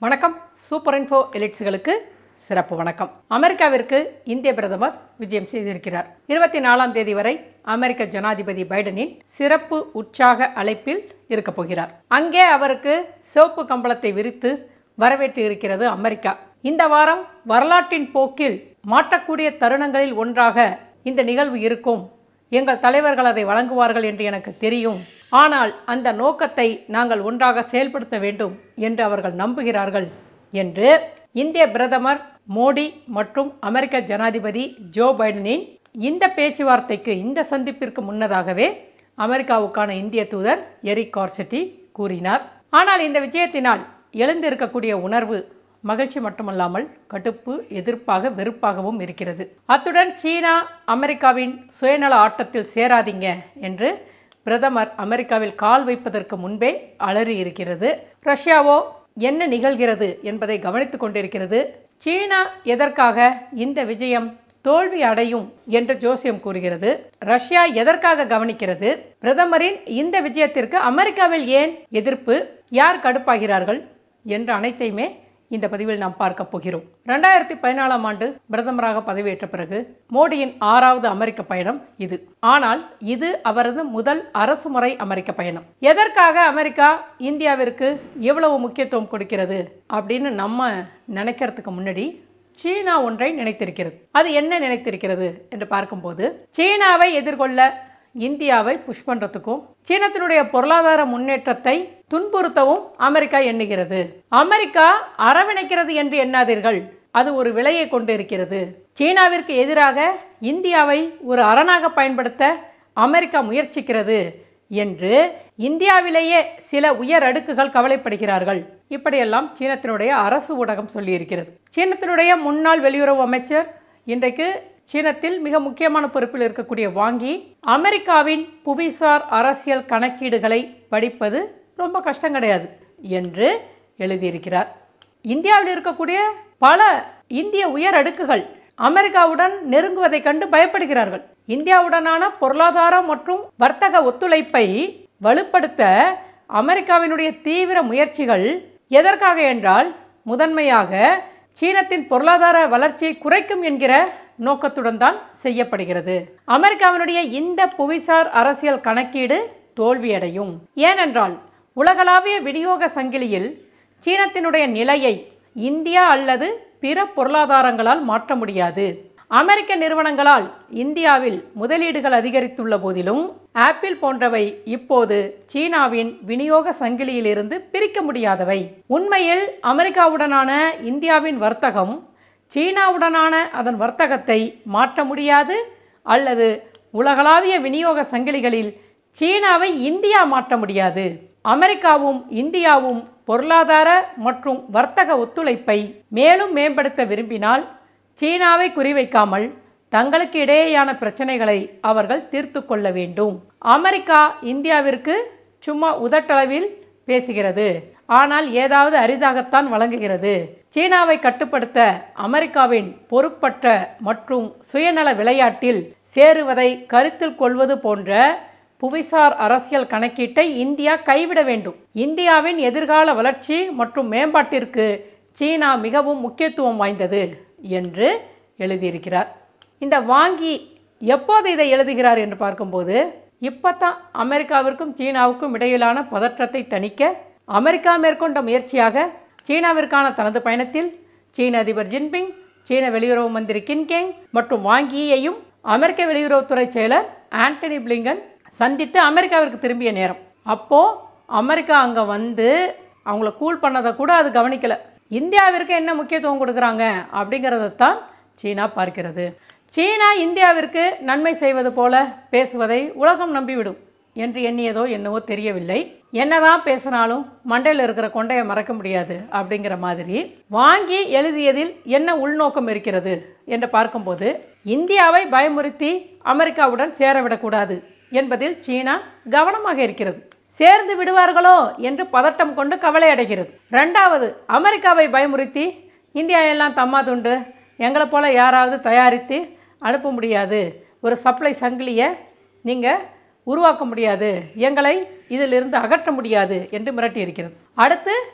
வணக்கம் super info எலிட்ஸ்களுக்கு சிறப்பு வணக்கம் அமெரிக்காவிற்கு இந்திய பிரதமர் விஜயம் செய்திருக்கிறார் இருபத்தி நாலாம் தேதி வரை அமெரிக்க ஜனாதிபதி பைடனின் சிறப்பு உற்சாக அழைப்பில் இருக்கப் போகிறார் அங்கே அவருக்கு சிவப்பு கம்பளத்தை விரித்து வரவேற்று இருக்கிறது அமெரிக்கா இந்த வாரம் வரலாற்றின் போக்கில் மாற்றக்கூடிய தருணங்களில் ஒன்றாக இந்த நிகழ்வு இருக்கும் எங்கள் தலைவர்கள் அதை வழங்குவார்கள் என்று எனக்கு தெரியும் ஆனால் அந்த நோக்கத்தை நாங்கள் ஒன்றாக செயல்படுத்த வேண்டும் என்று அவர்கள் நம்புகிறார்கள் என்று இந்திய பிரதமர் மோடி மற்றும் அமெரிக்க ஜனாதிபதி ஜோ பைடனின் இந்த பேச்சுவார்த்தைக்கு இந்த சந்திப்பிற்கு முன்னதாகவே அமெரிக்காவுக்கான இந்திய தூதர் எரிக் கார்செட்டி கூறினார் ஆனால் இந்த விஜயத்தினால் எழுந்திருக்கக்கூடிய உணர்வு மகிழ்ச்சி மட்டுமல்லாமல் கடுப்பு எதிர்ப்பாக வெறுப்பாகவும் இருக்கிறது அத்துடன் சீனா அமெரிக்காவின் சுயநல ஆட்டத்தில் சேராதீங்க என்று பிரதமர் அமெரிக்காவில் கால் வைப்பதற்கு முன்பே அலறி இருக்கிறது ரஷ்யாவோ என்ன நிகழ்கிறது என்பதை கவனித்துக் கொண்டிருக்கிறது சீனா எதற்காக இந்த விஜயம் தோல்வி அடையும் என்று ஜோசியம் கூறுகிறது ரஷ்யா எதற்காக கவனிக்கிறது பிரதமரின் இந்த விஜயத்திற்கு அமெரிக்காவில் ஏன் எதிர்ப்பு யார் கடுப்பாகிறார்கள் என்று அனைத்தையுமே இந்த பதிவில் நாம் பார்க்க போகிறோம் ரெண்டாயிரத்தி பதினாலாம் ஆண்டு பிரதமராக பதவியேற்ற பிறகு மோடியின் ஆறாவது அமெரிக்க பயணம் இது ஆனால் இது அவரது முதல் அரசுமுறை அமெரிக்க பயணம் எதற்காக அமெரிக்கா இந்தியாவிற்கு இவ்வளவு முக்கியத்துவம் கொடுக்கிறது அப்படின்னு நம்ம நினைக்கிறதுக்கு முன்னாடி சீனா ஒன்றை நினைத்திருக்கிறது அது என்ன நினைத்திருக்கிறது என்று பார்க்கும்போது சீனாவை எதிர்கொள்ள இந்தியாவை புஷ் பண்ணுறதுக்கும் சீனத்தினுடைய பொருளாதார முன்னேற்றத்தை துன்புறுத்தவும் அமெரிக்கா எண்ணுகிறது அமெரிக்கா அரவணைக்கிறது என்று எண்ணாதீர்கள் அது ஒரு விலையை கொண்டு இருக்கிறது சீனாவிற்கு எதிராக இந்தியாவை ஒரு அரணாக பயன்படுத்த அமெரிக்கா முயற்சிக்கிறது என்று இந்தியாவிலேயே சில உயர் அடுக்குகள் கவலைப்படுகிறார்கள் இப்படியெல்லாம் சீனத்தினுடைய அரசு ஊடகம் சொல்லியிருக்கிறது சீனத்தினுடைய முன்னாள் வெளியுறவு அமைச்சர் இன்றைக்கு சீனத்தில் மிக முக்கியமான பொறுப்பில் இருக்கக்கூடிய வாங்கி அமெரிக்காவின் புவிசார் அரசியல் கணக்கீடுகளை படிப்பது ரொம்ப கஷ்டம் கிடையாது என்று எழுதியிருக்கிறார் இந்தியாவில் இருக்கக்கூடிய பல இந்திய உயர் அடுக்குகள் அமெரிக்காவுடன் நெருங்குவதைக் கண்டு பயப்படுகிறார்கள் இந்தியாவுடனான பொருளாதார மற்றும் வர்த்தக ஒத்துழைப்பை வலுப்படுத்த அமெரிக்காவினுடைய தீவிர முயற்சிகள் எதற்காக என்றால் முதன்மையாக சீனத்தின் பொருளாதார வளர்ச்சியை குறைக்கும் என்கிற நோக்கத்துடன் தான் செய்யப்படுகிறது அமெரிக்காவினுடைய இந்த புவிசார் அரசியல் கணக்கீடு தோல்வியடையும் ஏனென்றால் உலகளாவிய விநியோக சங்கிலியில் சீனத்தினுடைய நிலையை இந்தியா அல்லது பிற பொருளாதாரங்களால் மாற்ற முடியாது அமெரிக்க நிறுவனங்களால் இந்தியாவில் முதலீடுகள் அதிகரித்துள்ள போதிலும் ஆப்பிள் போன்றவை இப்போது சீனாவின் விநியோக சங்கிலியிலிருந்து பிரிக்க முடியாதவை உண்மையில் அமெரிக்காவுடனான இந்தியாவின் வர்த்தகம் சீனாவுடனான அதன் வர்த்தகத்தை மாற்ற முடியாது அல்லது உலகளாவிய விநியோக சங்கிலிகளில் சீனாவை இந்தியா மாற்ற முடியாது அமெரிக்காவும் இந்தியாவும் பொருளாதார மற்றும் வர்த்தக ஒத்துழைப்பை மேலும் மேம்படுத்த விரும்பினால் சீனாவை குறிவைக்காமல் தங்களுக்கு இடையேயான பிரச்சனைகளை அவர்கள் தீர்த்து கொள்ள வேண்டும் அமெரிக்கா இந்தியாவிற்கு சும்மா உதட்டளவில் பேசுகிறது ஆனால் ஏதாவது அரிதாகத்தான் வழங்குகிறது சீனாவை கட்டுப்படுத்த அமெரிக்காவின் பொறுப்பற்ற மற்றும் சுயநல விளையாட்டில் சேருவதை கருத்தில் கொள்வது போன்ற புவிசார் அரசியல் கணக்கீட்டை இந்தியா கைவிட வேண்டும் இந்தியாவின் எதிர்கால வளர்ச்சி மற்றும் மேம்பாட்டிற்கு சீனா மிகவும் முக்கியத்துவம் வாய்ந்தது என்று எழுதியிருக்கிறார் இந்த வாங்கி எப்போது இதை எழுதுகிறார் என்று பார்க்கும்போது இப்போ தான் அமெரிக்காவிற்கும் சீனாவுக்கும் இடையிலான பதற்றத்தை தணிக்க அமெரிக்கா மேற்கொண்ட முயற்சியாக சீனாவிற்கான தனது பயணத்தில் சீன அதிபர் ஜின்பிங் சீன வெளியுறவு மந்திரி கின்கேங் மற்றும் வாங்கியையும் அமெரிக்க வெளியுறவுத்துறை செயலர் ஆண்டனி பிளிங்கன் சந்தித்து அமெரிக்காவிற்கு திரும்பிய நேரம் அப்போது அமெரிக்கா அங்கே வந்து அவங்கள கூல் பண்ணதை கூட அது கவனிக்கலை இந்தியாவிற்கு என்ன முக்கியத்துவம் கொடுக்குறாங்க அப்படிங்கிறதைத்தான் சீனா பார்க்கிறது சீனா இந்தியாவிற்கு நன்மை செய்வது போல பேசுவதை உலகம் நம்பிவிடும் என்று எண்ணியதோ என்னவோ தெரியவில்லை என்னதான் பேசினாலும் மண்டையில் இருக்கிற கொண்டையை மறக்க முடியாது அப்படிங்கிற மாதிரி வாங்கி எழுதியதில் என்ன உள்நோக்கம் இருக்கிறது என்று பார்க்கும்போது இந்தியாவை பயமுறுத்தி அமெரிக்காவுடன் சேரவிடக்கூடாது என்பதில் சீனா கவனமாக இருக்கிறது சேர்ந்து விடுவார்களோ என்று பதட்டம் கொண்டு கவலை அடைகிறது ரெண்டாவது அமெரிக்காவை பயமுறுத்தி இந்தியா எல்லாம் தம்மா துண்டு எங்களை போல யாராவது தயாரித்து அனுப்ப முடியாது ஒரு சப்ளை சங்கிலியை நீங்கள் உருவாக்க முடியாது எங்களை இதிலிருந்து அகற்ற முடியாது என்று மிரட்டி இருக்கிறது அடுத்து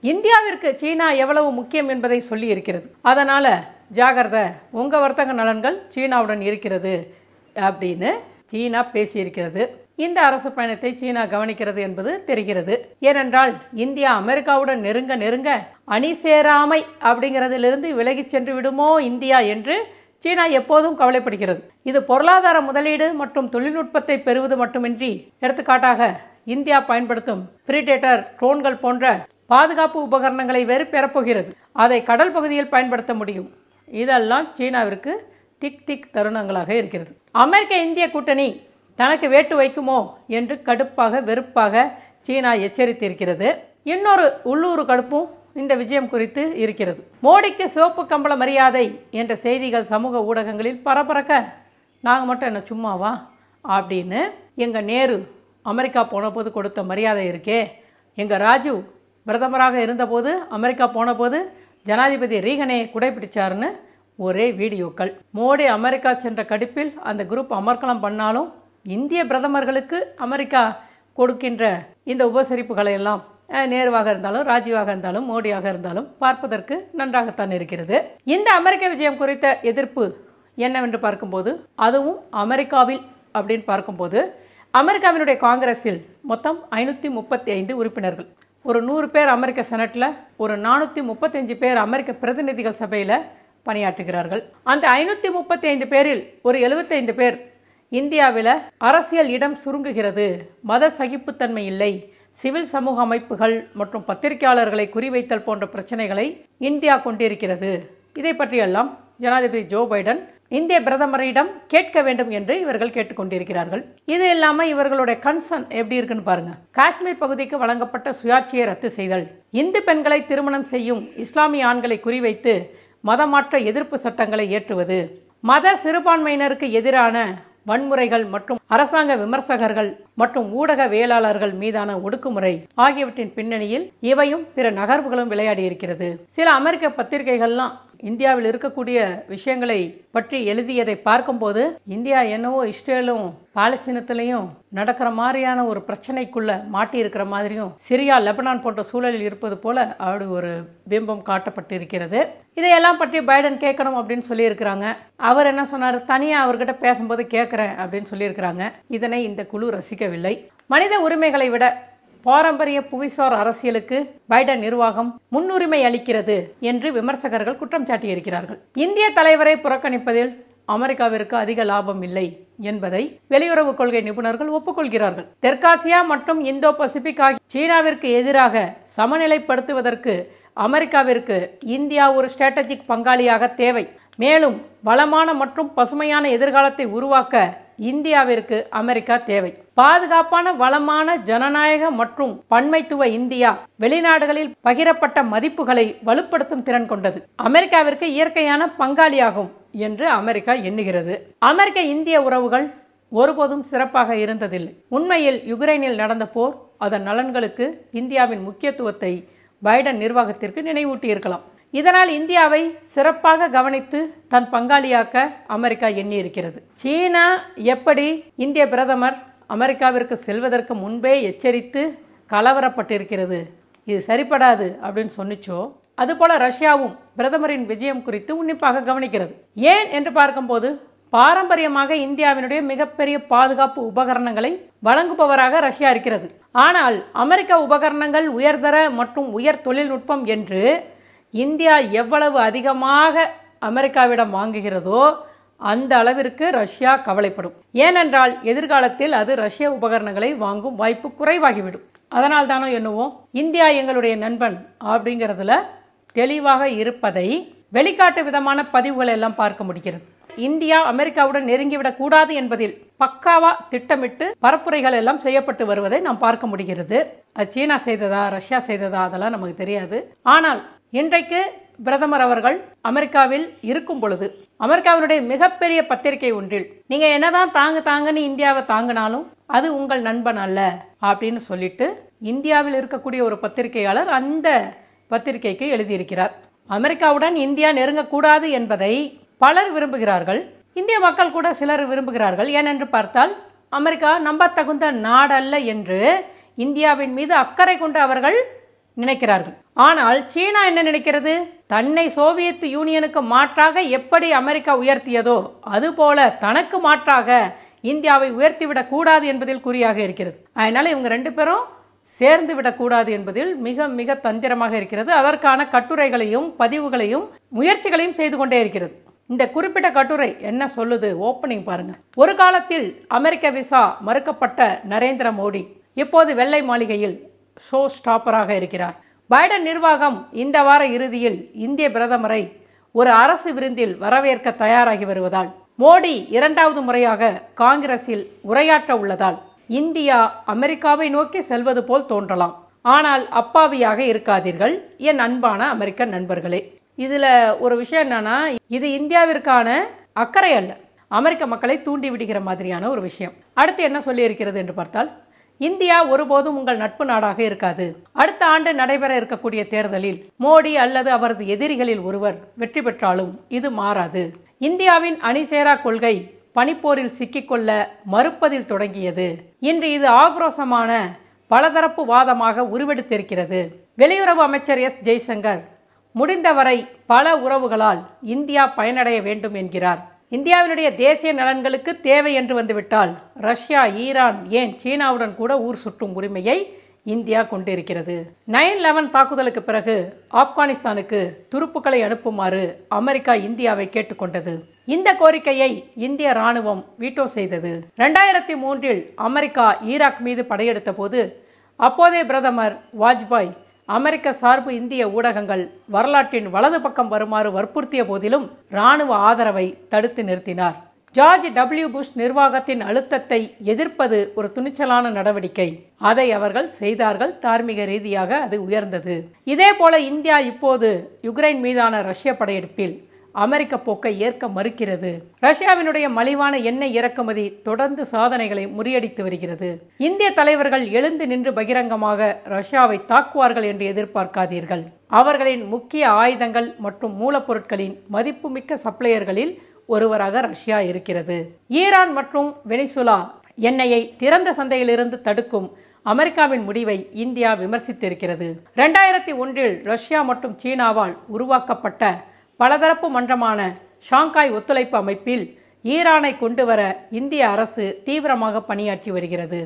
இந்தியாவிற்கு சீனா எவ்வளவு முக்கியம் என்பதை சொல்லி இருக்கிறது அதனால ஜாகிரதை உங்க வர்த்தக நலன்கள் சீனாவுடன் இருக்கிறது அப்படின்னு சீனா பேசியிருக்கிறது இந்த அரசு பயணத்தை சீனா கவனிக்கிறது என்பது தெரிகிறது ஏனென்றால் இந்தியா அமெரிக்காவுடன் நெருங்க நெருங்க அணி சேராமை அப்படிங்கிறதிலிருந்து விலகிச் சென்று விடுமோ இந்தியா என்று சீனா எப்போதும் கவலைப்படுகிறது இது பொருளாதார முதலீடு மற்றும் தொழில்நுட்பத்தை பெறுவது மட்டுமின்றி எடுத்துக்காட்டாக இந்தியா பயன்படுத்தும் பிரிடேட்டர் ட்ரோன்கள் போன்ற பாதுகாப்பு உபகரணங்களை வேறு பெறப்போகிறது அதை கடல் பகுதியில் பயன்படுத்த முடியும் இதெல்லாம் சீனாவிற்கு திக் திக் தருணங்களாக இருக்கிறது அமெரிக்க இந்திய கூட்டணி தனக்கு வேட்டு வைக்குமோ என்று கடுப்பாக வெறுப்பாக சீனா எச்சரித்திருக்கிறது இன்னொரு உள்ளூர் கடுப்பும் இந்த விஜயம் குறித்து இருக்கிறது மோடிக்கு சிவப்பு கம்பள மரியாதை என்ற செய்திகள் சமூக ஊடகங்களில் பரபரக்க நாங்கள் மட்டும் என்ன சும்மாவா அப்படின்னு எங்கள் நேரு அமெரிக்கா போனபோது கொடுத்த மரியாதை இருக்கே எங்கள் ராஜு பிரதமராக இருந்தபோது அமெரிக்கா போனபோது ஜனாதிபதி ரீகனை குடைப்பிடிச்சாருன்னு ஒரே வீடியோக்கள் மோடி அமெரிக்கா சென்ற கடுப்பில் அந்த குரூப் அமர்க்கலம் பண்ணாலும் இந்திய பிரதமர்களுக்கு அமெரிக்கா கொடுக்கின்ற இந்த உபசரிப்புகளை எல்லாம் அஹ், நேருவாக இருந்தாலும் ராஜீவாக இருந்தாலும் மோடியாக இருந்தாலும் பார்ப்பதற்கு நன்றாகத்தான் இருக்கிறது இந்த அமெரிக்க விஜயம் குறித்த எதிர்ப்பு என்னவென்று பார்க்கும்போது அதுவும் அமெரிக்காவில் அப்படின்னு பார்க்கும்போது அமெரிக்காவினுடைய காங்கிரஸில் மொத்தம் ஐநூற்றி முப்பத்தி ஐந்து உறுப்பினர்கள் ஒரு நூறு பேர் அமெரிக்க செனட்டில் ஒரு நானூற்றி முப்பத்தஞ்சு பேர் அமெரிக்க பிரதிநிதிகள் சபையில் பணியாற்றுகிறார்கள் அந்த ஐநூற்றி முப்பத்தி ஐந்து பேரில் ஒரு எழுபத்தைந்து பேர் இந்தியாவில் அரசியல் இடம் சுருங்குகிறது மத சகிப்புத்தன்மை இல்லை சிவில் சமூக அமைப்புகள் மற்றும் பத்திரிகையாளர்களை குறிவைத்தல் போன்ற பிரச்சனைகளை இந்தியா கொண்டிருக்கிறது இதை பற்றியெல்லாம் ஜனாதிபதி ஜோ பைடன் இந்திய பிரதமரிடம் கேட்க வேண்டும் என்று இவர்கள் கேட்டுக்கொண்டிருக்கிறார்கள் இது இல்லாமல் இவர்களுடைய கன்சர்ன் எப்படி இருக்குன்னு பாருங்க காஷ்மீர் பகுதிக்கு வழங்கப்பட்ட சுயாட்சியை ரத்து செய்தல் இந்து பெண்களை திருமணம் செய்யும் இஸ்லாமிய ஆண்களை குறிவைத்து மதமாற்ற எதிர்ப்பு சட்டங்களை ஏற்றுவது மத சிறுபான்மையினருக்கு எதிரான வன்முறைகள் மற்றும் அரசாங்க விமர்சகர்கள் மற்றும் ஊடகவியலாளர்கள் மீதான ஒடுக்குமுறை ஆகியவற்றின் பின்னணியில் இவையும் பிற நகர்வுகளும் விளையாடி இருக்கிறது சில அமெரிக்க பத்திரிகைகள்லாம் இந்தியாவில் இருக்கக்கூடிய விஷயங்களை பற்றி எழுதியதை பார்க்கும்போது இந்தியா என்னவோ இஸ்ரேலும் பாலஸ்தீனத்திலையும் நடக்கிற மாதிரியான ஒரு பிரச்சனைக்குள்ள மாட்டி இருக்கிற மாதிரியும் சிரியா லெபனான் போன்ற சூழலில் இருப்பது போல அப்படி ஒரு பிம்பம் காட்டப்பட்டு இருக்கிறது இதையெல்லாம் பற்றி பைடன் கேட்கணும் அப்படின்னு சொல்லியிருக்கிறாங்க அவர் என்ன சொன்னார் தனியாக அவர்கிட்ட பேசும்போது கேட்குறேன் அப்படின்னு சொல்லியிருக்கிறாங்க இதனை இந்த குழு ரசிக்கவில்லை மனித உரிமைகளை விட பாரம்பரிய புவிசார் அரசியலுக்கு பைடன் நிர்வாகம் முன்னுரிமை அளிக்கிறது என்று விமர்சகர்கள் குற்றம் சாட்டியிருக்கிறார்கள் இந்திய தலைவரை புறக்கணிப்பதில் அமெரிக்காவிற்கு அதிக லாபம் இல்லை என்பதை வெளியுறவு கொள்கை நிபுணர்கள் ஒப்புக்கொள்கிறார்கள் தெற்காசியா மற்றும் இந்தோ பசிபிக் ஆகிய சீனாவிற்கு எதிராக சமநிலைப்படுத்துவதற்கு அமெரிக்காவிற்கு இந்தியா ஒரு ஸ்ட்ராட்டஜிக் பங்காளியாக தேவை மேலும் வளமான மற்றும் பசுமையான எதிர்காலத்தை உருவாக்க இந்தியாவிற்கு அமெரிக்கா தேவை பாதுகாப்பான வளமான ஜனநாயக மற்றும் பன்மைத்துவ இந்தியா வெளிநாடுகளில் பகிரப்பட்ட மதிப்புகளை வலுப்படுத்தும் திறன் கொண்டது அமெரிக்காவிற்கு இயற்கையான பங்காளியாகும் என்று அமெரிக்கா எண்ணுகிறது அமெரிக்க இந்திய உறவுகள் ஒருபோதும் சிறப்பாக இருந்ததில்லை உண்மையில் யுக்ரைனில் நடந்த போர் அதன் நலன்களுக்கு இந்தியாவின் முக்கியத்துவத்தை பைடன் நிர்வாகத்திற்கு நினைவூட்டியிருக்கலாம் இதனால் இந்தியாவை சிறப்பாக கவனித்து தன் பங்காளியாக்க அமெரிக்கா எண்ணியிருக்கிறது சீனா எப்படி இந்திய பிரதமர் அமெரிக்காவிற்கு செல்வதற்கு முன்பே எச்சரித்து கலவரப்பட்டிருக்கிறது இது சரிப்படாது அப்படின்னு சொன்னிச்சோ அதுபோல ரஷ்யாவும் பிரதமரின் விஜயம் குறித்து உன்னிப்பாக கவனிக்கிறது ஏன் என்று பார்க்கும்போது பாரம்பரியமாக இந்தியாவினுடைய மிகப்பெரிய பாதுகாப்பு உபகரணங்களை வழங்குபவராக ரஷ்யா இருக்கிறது ஆனால் அமெரிக்க உபகரணங்கள் உயர்தர மற்றும் உயர் தொழில்நுட்பம் என்று இந்தியா எவ்வளவு அதிகமாக அமெரிக்காவிடம் வாங்குகிறதோ அந்த அளவிற்கு ரஷ்யா கவலைப்படும் ஏனென்றால் எதிர்காலத்தில் அது ரஷ்ய உபகரணங்களை வாங்கும் வாய்ப்பு குறைவாகிவிடும் அதனால் தானோ என்னவோ இந்தியா எங்களுடைய நண்பன் அப்படிங்கிறதுல தெளிவாக இருப்பதை வெளிக்காட்டு விதமான பதிவுகளை எல்லாம் பார்க்க முடிகிறது இந்தியா அமெரிக்காவுடன் நெருங்கிவிடக் கூடாது என்பதில் பக்காவா திட்டமிட்டு பரப்புரைகள் எல்லாம் செய்யப்பட்டு வருவதை நாம் பார்க்க முடிகிறது அது சீனா செய்ததா ரஷ்யா செய்ததா அதெல்லாம் நமக்கு தெரியாது ஆனால் இன்றைக்கு பிரதமர் அவர்கள் அமெரிக்காவில் இருக்கும் பொழுது அமெரிக்காவினுடைய மிகப்பெரிய பத்திரிகை ஒன்றில் நீங்க என்னதான் தாங்க தாங்கன்னு இந்தியாவை தாங்கினாலும் அது உங்கள் நண்பன் அல்ல அப்படின்னு சொல்லிட்டு இந்தியாவில் இருக்கக்கூடிய ஒரு பத்திரிகையாளர் அந்த பத்திரிகைக்கு எழுதியிருக்கிறார் அமெரிக்காவுடன் இந்தியா நெருங்கக்கூடாது என்பதை பலர் விரும்புகிறார்கள் இந்திய மக்கள் கூட சிலர் விரும்புகிறார்கள் ஏனென்று பார்த்தால் அமெரிக்கா நம்பத்தகுந்த நாடல்ல என்று இந்தியாவின் மீது அக்கறை கொண்டு அவர்கள் நினைக்கிறார்கள் ஆனால் சீனா என்ன நினைக்கிறது தன்னை சோவியத் யூனியனுக்கு மாற்றாக எப்படி அமெரிக்கா உயர்த்தியதோ அதுபோல தனக்கு மாற்றாக இந்தியாவை உயர்த்திவிடக் கூடாது என்பதில் குறியாக இருக்கிறது அதனால இவங்க ரெண்டு பேரும் சேர்ந்து விடக்கூடாது என்பதில் மிக மிக தந்திரமாக இருக்கிறது அதற்கான கட்டுரைகளையும் பதிவுகளையும் முயற்சிகளையும் செய்து கொண்டே இருக்கிறது இந்த குறிப்பிட்ட கட்டுரை என்ன சொல்லுது ஓப்பனிங் பாருங்க ஒரு காலத்தில் அமெரிக்க விசா மறுக்கப்பட்ட நரேந்திர மோடி இப்போது வெள்ளை மாளிகையில் ஷோ ஸ்டாப்பராக இருக்கிறார் பைடன் நிர்வாகம் இந்த வார இறுதியில் இந்திய பிரதமரை ஒரு அரசு விருந்தில் வரவேற்க தயாராகி வருவதால் மோடி இரண்டாவது முறையாக காங்கிரஸில் உரையாற்ற உள்ளதால் இந்தியா அமெரிக்காவை நோக்கி செல்வது போல் தோன்றலாம் ஆனால் அப்பாவியாக இருக்காதீர்கள் என் அன்பான அமெரிக்க நண்பர்களே இதுல ஒரு விஷயம் என்னன்னா இது இந்தியாவிற்கான அக்கறை அல்ல அமெரிக்க மக்களை தூண்டி விடுகிற மாதிரியான ஒரு விஷயம் அடுத்து என்ன சொல்லி இருக்கிறது என்று பார்த்தால் இந்தியா ஒருபோதும் உங்கள் நட்பு நாடாக இருக்காது அடுத்த ஆண்டு நடைபெற இருக்கக்கூடிய தேர்தலில் மோடி அல்லது அவரது எதிரிகளில் ஒருவர் வெற்றி பெற்றாலும் இது மாறாது இந்தியாவின் அணிசேரா கொள்கை பனிப்போரில் சிக்கிக்கொள்ள மறுப்பதில் தொடங்கியது இன்று இது ஆக்ரோஷமான பலதரப்பு வாதமாக உருவெடுத்திருக்கிறது வெளியுறவு அமைச்சர் எஸ் ஜெய்சங்கர் முடிந்தவரை பல உறவுகளால் இந்தியா பயனடைய வேண்டும் என்கிறார் இந்தியாவினுடைய தேசிய நலன்களுக்கு தேவை என்று வந்துவிட்டால் ரஷ்யா ஈரான் ஏன் சீனாவுடன் கூட ஊர் சுற்றும் உரிமையை இந்தியா கொண்டிருக்கிறது நைன் லெவன் தாக்குதலுக்கு பிறகு ஆப்கானிஸ்தானுக்கு துருப்புக்களை அனுப்புமாறு அமெரிக்கா இந்தியாவை கேட்டுக்கொண்டது இந்த கோரிக்கையை இந்திய ராணுவம் வீட்டோ செய்தது ரெண்டாயிரத்தி மூன்றில் அமெரிக்கா ஈராக் மீது படையெடுத்த போது அப்போதைய பிரதமர் வாஜ்பாய் அமெரிக்க சார்பு இந்திய ஊடகங்கள் வரலாற்றின் வலது பக்கம் வருமாறு வற்புறுத்திய போதிலும் இராணுவ ஆதரவை தடுத்து நிறுத்தினார் ஜார்ஜ் டபிள்யூ புஷ் நிர்வாகத்தின் அழுத்தத்தை எதிர்ப்பது ஒரு துணிச்சலான நடவடிக்கை அதை அவர்கள் செய்தார்கள் தார்மீக ரீதியாக அது உயர்ந்தது இதே போல இந்தியா இப்போது யுக்ரைன் மீதான ரஷ்ய படையெடுப்பில் அமெரிக்க போக்கை ஏற்க மறுக்கிறது ரஷ்யாவினுடைய மலிவான எண்ணெய் இறக்குமதி தொடர்ந்து சாதனைகளை முறியடித்து வருகிறது இந்திய தலைவர்கள் எழுந்து நின்று பகிரங்கமாக ரஷ்யாவை தாக்குவார்கள் என்று எதிர்பார்க்காதீர்கள் அவர்களின் முக்கிய ஆயுதங்கள் மற்றும் மூலப்பொருட்களின் மதிப்புமிக்க சப்ளையர்களில் ஒருவராக ரஷ்யா இருக்கிறது ஈரான் மற்றும் வெனிசுலா எண்ணெயை திறந்த சந்தையிலிருந்து தடுக்கும் அமெரிக்காவின் முடிவை இந்தியா விமர்சித்திருக்கிறது ரெண்டாயிரத்தி ஒன்றில் ரஷ்யா மற்றும் சீனாவால் உருவாக்கப்பட்ட பலதரப்பு மன்றமான ஷாங்காய் ஒத்துழைப்பு அமைப்பில் ஈரானை கொண்டு வர இந்திய அரசு தீவிரமாக பணியாற்றி வருகிறது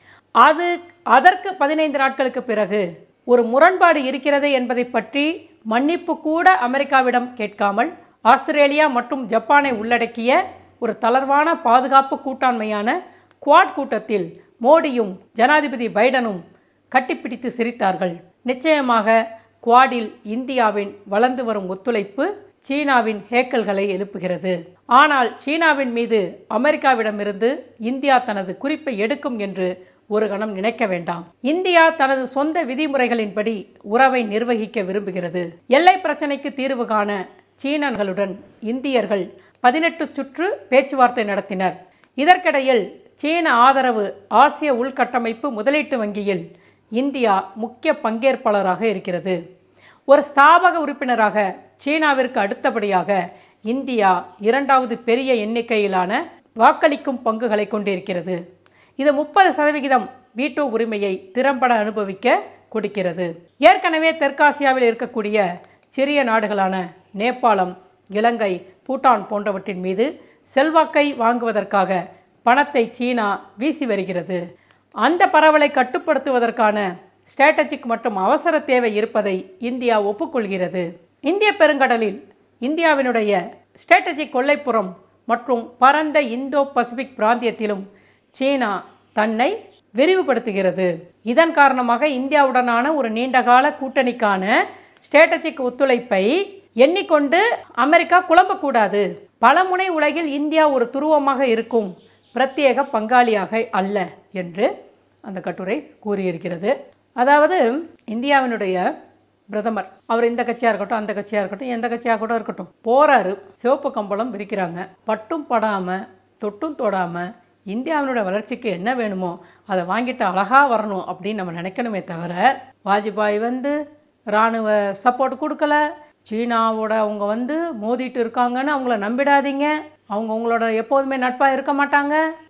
அது அதற்கு பதினைந்து நாட்களுக்கு பிறகு ஒரு முரண்பாடு இருக்கிறதே என்பதை பற்றி மன்னிப்பு கூட அமெரிக்காவிடம் கேட்காமல் ஆஸ்திரேலியா மற்றும் ஜப்பானை உள்ளடக்கிய ஒரு தளர்வான பாதுகாப்பு கூட்டாண்மையான குவாட் கூட்டத்தில் மோடியும் ஜனாதிபதி பைடனும் கட்டிப்பிடித்து சிரித்தார்கள் நிச்சயமாக குவாடில் இந்தியாவின் வளர்ந்து வரும் ஒத்துழைப்பு சீனாவின் ஹேக்கல்களை எழுப்புகிறது ஆனால் சீனாவின் மீது அமெரிக்காவிடமிருந்து இந்தியா தனது குறிப்பை எடுக்கும் என்று ஒரு கணம் நினைக்க வேண்டாம் இந்தியா தனது சொந்த விதிமுறைகளின்படி உறவை நிர்வகிக்க விரும்புகிறது எல்லை பிரச்சனைக்கு தீர்வு காண சீனர்களுடன் இந்தியர்கள் பதினெட்டு சுற்று பேச்சுவார்த்தை நடத்தினர் இதற்கிடையில் சீன ஆதரவு ஆசிய உள்கட்டமைப்பு முதலீட்டு வங்கியில் இந்தியா முக்கிய பங்கேற்பாளராக இருக்கிறது ஒரு ஸ்தாபக உறுப்பினராக சீனாவிற்கு அடுத்தபடியாக இந்தியா இரண்டாவது பெரிய எண்ணிக்கையிலான வாக்களிக்கும் பங்குகளை கொண்டிருக்கிறது இது முப்பது சதவிகிதம் வீட்டோ உரிமையை திறம்பட அனுபவிக்க கொடுக்கிறது ஏற்கனவே தெற்காசியாவில் இருக்கக்கூடிய சிறிய நாடுகளான நேபாளம் இலங்கை பூட்டான் போன்றவற்றின் மீது செல்வாக்கை வாங்குவதற்காக பணத்தை சீனா வீசி வருகிறது அந்த பரவலை கட்டுப்படுத்துவதற்கான ஸ்ட்ராட்டஜிக் மற்றும் அவசர தேவை இருப்பதை இந்தியா ஒப்புக்கொள்கிறது இந்திய பெருங்கடலில் இந்தியாவினுடைய ஸ்ட்ராட்டஜிக் கொள்ளைப்புறம் மற்றும் பரந்த இந்தோ பசிபிக் பிராந்தியத்திலும் சீனா தன்னை விரிவுபடுத்துகிறது இதன் காரணமாக இந்தியாவுடனான ஒரு நீண்டகால கூட்டணிக்கான ஸ்ட்ராட்டஜிக் ஒத்துழைப்பை எண்ணிக்கொண்டு அமெரிக்கா குழம்பக்கூடாது பலமுனை உலகில் இந்தியா ஒரு துருவமாக இருக்கும் பிரத்யேக பங்காளியாக அல்ல என்று அந்த கட்டுரை கூறியிருக்கிறது அதாவது இந்தியாவினுடைய பிரதமர் அவர் இந்த கட்சியாக இருக்கட்டும் அந்த கட்சியாக இருக்கட்டும் எந்த கட்சியாக கூட இருக்கட்டும் போறாரு சிவப்பு கம்பளம் விரிக்கிறாங்க பட்டும் படாமல் தொட்டும் தொடாமல் இந்தியாவினுடைய வளர்ச்சிக்கு என்ன வேணுமோ அதை வாங்கிட்டு அழகாக வரணும் அப்படின்னு நம்ம நினைக்கணுமே தவிர வாஜ்பாய் வந்து இராணுவ சப்போர்ட் கொடுக்கல சீனாவோட அவங்க வந்து மோதிட்டு இருக்காங்கன்னு அவங்கள நம்பிடாதீங்க அவங்க உங்களோட எப்போதுமே நட்பாக இருக்க மாட்டாங்க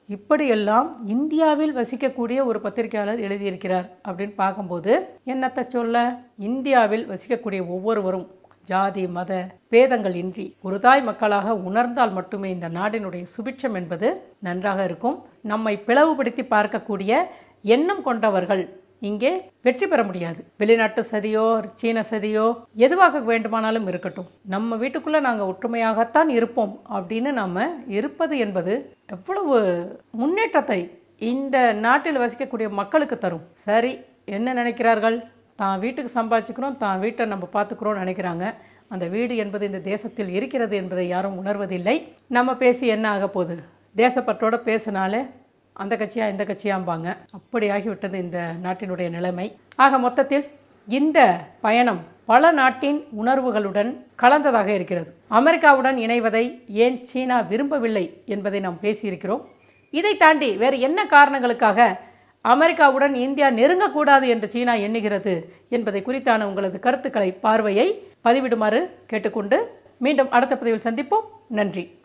இப்படியெல்லாம் இந்தியாவில் வசிக்கக்கூடிய ஒரு பத்திரிகையாளர் எழுதியிருக்கிறார் அப்படின்னு பார்க்கும்போது என்னத்தை சொல்ல இந்தியாவில் வசிக்கக்கூடிய ஒவ்வொருவரும் ஜாதி மத பேதங்கள் இன்றி ஒரு தாய் மக்களாக உணர்ந்தால் மட்டுமே இந்த நாட்டினுடைய சுபிட்சம் என்பது நன்றாக இருக்கும் நம்மை பிளவுபடுத்தி பார்க்கக்கூடிய எண்ணம் கொண்டவர்கள் இங்கே வெற்றி பெற முடியாது வெளிநாட்டு சதியோ சீன சதியோ எதுவாக வேண்டுமானாலும் இருக்கட்டும் நம்ம வீட்டுக்குள்ள நாங்கள் ஒற்றுமையாகத்தான் இருப்போம் அப்படின்னு நாம இருப்பது என்பது எவ்வளவு முன்னேற்றத்தை இந்த நாட்டில் வசிக்கக்கூடிய மக்களுக்கு தரும் சரி என்ன நினைக்கிறார்கள் தான் வீட்டுக்கு சம்பாதிச்சுக்கிறோம் தான் வீட்டை நம்ம பார்த்துக்கிறோம்னு நினைக்கிறாங்க அந்த வீடு என்பது இந்த தேசத்தில் இருக்கிறது என்பதை யாரும் உணர்வதில்லை நம்ம பேசி என்ன ஆக போகுது தேசப்பற்றோட பேசினாலே அந்த கட்சியா இந்த கட்சியாம்பாங்க அப்படி ஆகிவிட்டது இந்த நாட்டினுடைய நிலைமை ஆக மொத்தத்தில் இந்த பயணம் பல நாட்டின் உணர்வுகளுடன் கலந்ததாக இருக்கிறது அமெரிக்காவுடன் இணைவதை ஏன் சீனா விரும்பவில்லை என்பதை நாம் பேசியிருக்கிறோம் இதை தாண்டி வேறு என்ன காரணங்களுக்காக அமெரிக்காவுடன் இந்தியா நெருங்கக்கூடாது என்று சீனா எண்ணுகிறது என்பதை குறித்தான உங்களது கருத்துக்களை பார்வையை பதிவிடுமாறு கேட்டுக்கொண்டு மீண்டும் அடுத்த பதிவில் சந்திப்போம் நன்றி